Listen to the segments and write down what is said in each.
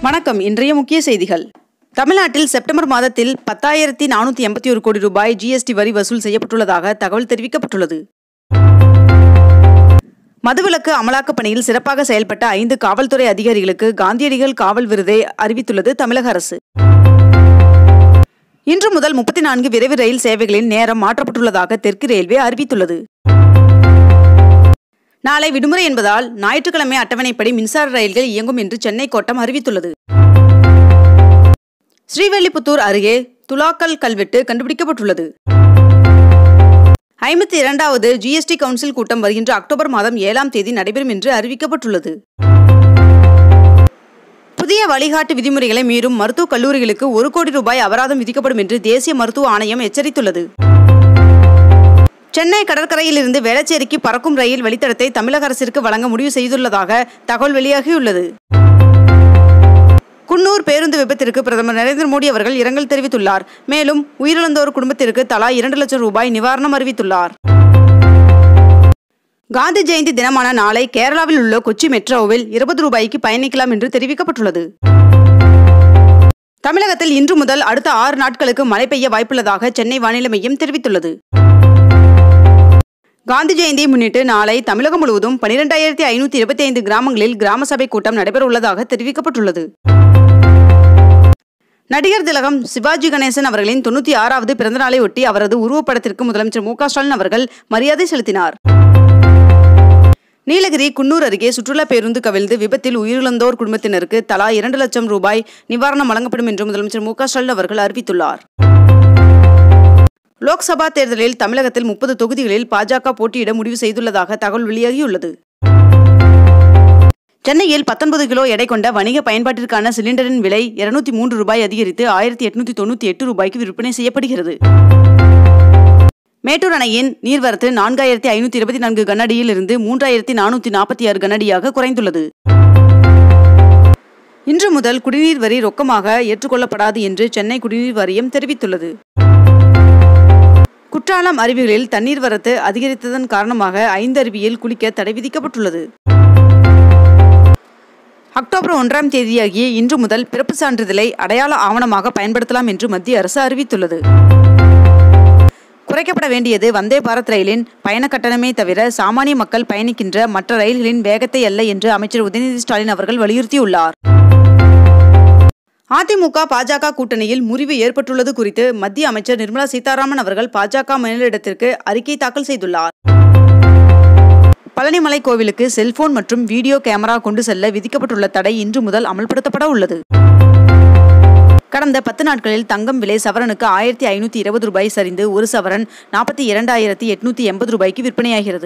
வணக்கம் இன்றைய முக்கிய செய்திகள் தமிழ்நாட்டில் செப்டம்பர் மாதத்தில் பத்தாயிரத்தி நானூற்றி எண்பத்தி ஒரு கோடி ரூபாய் ஜிஎஸ்டி வரி வசூல் செய்யப்பட்டுள்ளதாக தகவல் தெரிவிக்கப்பட்டுள்ளது மதுவிலக்கு அமலாக்கப் பணியில் சிறப்பாக செயல்பட்ட ஐந்து காவல்துறை அதிகாரிகளுக்கு காந்தியடிகள் காவல் விருதை அறிவித்துள்ளது தமிழக அரசு இன்று முதல் முப்பத்தி நான்கு விரைவு ரயில் சேவைகளின் நேரம் மாற்றப்பட்டுள்ளதாக தெற்கு ரயில்வே அறிவித்துள்ளது நாளை விடுமுறை என்பதால் ஞாயிற்றுக்கிழமை அட்டவணைப்படி மின்சார ரயில்கள் இயங்கும் என்று சென்னை கோட்டம் அறிவித்துள்ளது ஸ்ரீவல்லிபுத்தூர் அருகே துலாக்கல் கல்வெட்டு கண்டுபிடிக்கப்பட்டுள்ளது ஐம்பத்தி இரண்டாவது ஜிஎஸ்டி கவுன்சில் கூட்டம் வருகின்ற அக்டோபர் மாதம் ஏழாம் தேதி நடைபெறும் என்று அறிவிக்கப்பட்டுள்ளது புதிய வழிகாட்டு விதிமுறைகளை மீறும் மருத்துவக் கல்லூரிகளுக்கு ஒரு கோடி ரூபாய் அபராதம் விதிக்கப்படும் என்று தேசிய மருத்துவ ஆணையம் எச்சரித்துள்ளது சென்னை கடற்கரையிலிருந்து வேளச்சேரிக்கு பறக்கும் ரயில் வழித்தடத்தை தமிழக அரசிற்கு வழங்க முடிவு செய்துள்ளதாக தகவல் வெளியாகியுள்ளது குன்னூர் பேருந்து விபத்திற்கு பிரதமர் நரேந்திர மோடி அவர்கள் இரங்கல் தெரிவித்துள்ளார் மேலும் உயிரிழந்தோர் குடும்பத்திற்கு தலா இரண்டு லட்சம் ரூபாய் நிவாரணம் அறிவித்துள்ளார் காந்தி ஜெயந்தி தினமான நாளை கேரளாவில் உள்ள கொச்சி மெட்ரோவில் இருபது ரூபாய்க்கு பயணிக்கலாம் என்று தெரிவிக்கப்பட்டுள்ளது தமிழகத்தில் இன்று முதல் அடுத்த ஆறு நாட்களுக்கு மழை பெய்ய வாய்ப்புள்ளதாக சென்னை வானிலை மையம் தெரிவித்துள்ளது காந்தி ஜெயந்தியை முன்னிட்டு நாளை தமிழகம் முழுவதும் பனிரெண்டாயிரத்தி ஐநூத்தி இருபத்தி ஐந்து கிராமங்களில் கிராம சபை கூட்டம் நடைபெற உள்ளதாக தெரிவிக்கப்பட்டுள்ளது நடிகர் திலகம் சிவாஜி கணேசன் அவர்களின் தொண்ணூத்தி ஆறாவது பிறந்தநாளை ஒட்டி அவரது உருவப்படத்திற்கு முதலமைச்சர் மு க ஸ்டாலின் அவர்கள் மரியாதை செலுத்தினார் நீலகிரி குன்னூர் அருகே சுற்றுலா பேருந்து கவிழ்ந்து விபத்தில் உயிரிழந்தோர் குடும்பத்தினருக்கு தலா இரண்டு லட்சம் ரூபாய் நிவாரணம் வழங்கப்படும் என்று முதலமைச்சர் மு க ஸ்டாலின் அவர்கள் அறிவித்துள்ளார் லோக்சபா தேர்தலில் தமிழகத்தில் முப்பது தொகுதிகளில் பாஜக போட்டியிட முடிவு செய்துள்ளதாக தகவல் வெளியாகியுள்ளது சென்னையில் பத்தொன்பது கிலோ எடை கொண்ட வணிக பயன்பாட்டிற்கான சிலிண்டரின் விலை இருநூத்தி மூன்று ரூபாய் அதிகரித்து ஆயிரத்தி எட்நூத்தி தொண்ணூத்தி எட்டு ரூபாய்க்கு விற்பனை செய்யப்படுகிறது மேட்டூர் அணையின் நீர்வரத்து நான்காயிரத்தி ஐநூத்தி இருபத்தி நான்கு கனஅடியில் இருந்து மூன்றாயிரத்தி நானூத்தி நாற்பத்தி ஆறு கனஅடியாக குறைந்துள்ளது இன்று முதல் குடிநீர் வரி ரொக்கமாக ஏற்றுக்கொள்ளப்படாது என்று சென்னை குடிநீர் வாரியம் தெரிவித்துள்ளது குற்றாலம் அருவிகளில் தண்ணீர் வரத்து அதிகரித்ததன் காரணமாக ஐந்து அருவியில் குளிக்க தடை விதிக்கப்பட்டுள்ளது அக்டோபர் ஒன்றாம் தேதியாகிய இன்று முதல் பிறப்பு சான்றிதழை அடையாள ஆவணமாக பயன்படுத்தலாம் என்று மத்திய அரசு அறிவித்துள்ளது குறைக்கப்பட வேண்டியது வந்தே பாரத் ரயிலின் பயண கட்டணமே தவிர சாமானிய மக்கள் பயணிக்கின்ற மற்ற ரயில்களின் வேகத்தை அல்ல என்று அமைச்சர் உதயநிதி ஸ்டாலின் அவர்கள் வலியுறுத்தியுள்ளார் அதிமுக பாஜக கூட்டணியில் முறிவு ஏற்பட்டுள்ளது குறித்து மத்திய அமைச்சர் நிர்மலா சீதாராமன் அவர்கள் பாஜக மேலிடத்திற்கு அறிக்கை தாக்கல் செய்துள்ளார் பழனிமலை கோவிலுக்கு செல்போன் மற்றும் வீடியோ கேமரா கொண்டு செல்ல விதிக்கப்பட்டுள்ள தடை இன்று முதல் அமல்படுத்தப்பட உள்ளது கடந்த பத்து நாட்களில் தங்கம் விலை சவரனுக்கு ஆயிரத்தி ஐநூத்தி இருபது ரூபாய் சரிந்து ஒரு சவரன் நாற்பத்தி இரண்டாயிரத்தி எட்நூத்தி எண்பது ரூபாய்க்கு விற்பனையாகிறது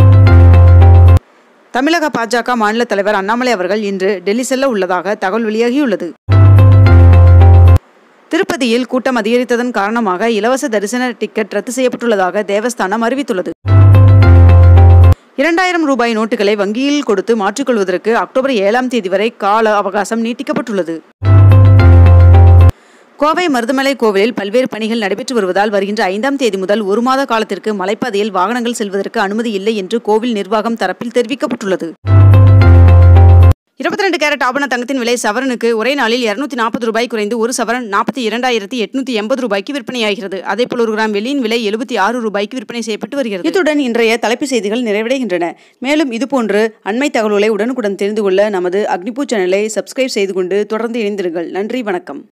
தமிழக பாஜக மாநில தலைவர் அண்ணாமலை அவர்கள் இன்று டெல்லி செல்ல உள்ளதாக தகவல் வெளியாகியுள்ளது திருப்பதியில் கூட்டம் அதிகரித்ததன் காரணமாக இலவச தரிசன டிக்கெட் ரத்து செய்யப்பட்டுள்ளதாக தேவஸ்தானம் அறிவித்துள்ளது இரண்டாயிரம் ரூபாய் நோட்டுகளை வங்கியில் கொடுத்து மாற்றிக்கொள்வதற்கு அக்டோபர் ஏழாம் தேதி வரை கால அவகாசம் நீட்டிக்கப்பட்டுள்ளது கோவை மருதமலை கோவிலில் பல்வேறு பணிகள் நடைபெற்று வருவதால் வருகின்ற ஐந்தாம் தேதி முதல் ஒரு மாத காலத்திற்கு மலைப்பாதையில் வாகனங்கள் செல்வதற்கு அனுமதி இல்லை என்று கோவில் நிர்வாகம் தரப்பில் தெரிவிக்கப்பட்டுள்ளது இருபத்தி ரெண்டு கேரட் ஆபண தங்கத்தின் விலை சவரனுக்கு ஒரே நாளில் இருநூத்தி நாற்பது ரூபாய் குறைந்து ஒரு சவரன் நாற்பத்தி இரண்டாயிரத்தி எட்நூத்தி எண்பது ரூபாய்க்கு விற்பனையாகிறது அதேபோல் ஒரு கிராம் வெள்ளியின் விலை எழுபத்தி ஆறு ரூபாய்க்கு விற்பனை செய்யப்பட்டு வருகிறது இத்துடன் இன்றைய தலைப்பு செய்திகள் நிறைவடைகின்றன மேலும் இதுபோன்று அண்மை தகவல்களை உடனுக்குடன் தெரிந்து கொள்ள நமது அக்னிபூ சேனலை சப்ஸ்கிரைப் செய்து கொண்டு தொடர்ந்து இணைந்திருங்கள் நன்றி வணக்கம்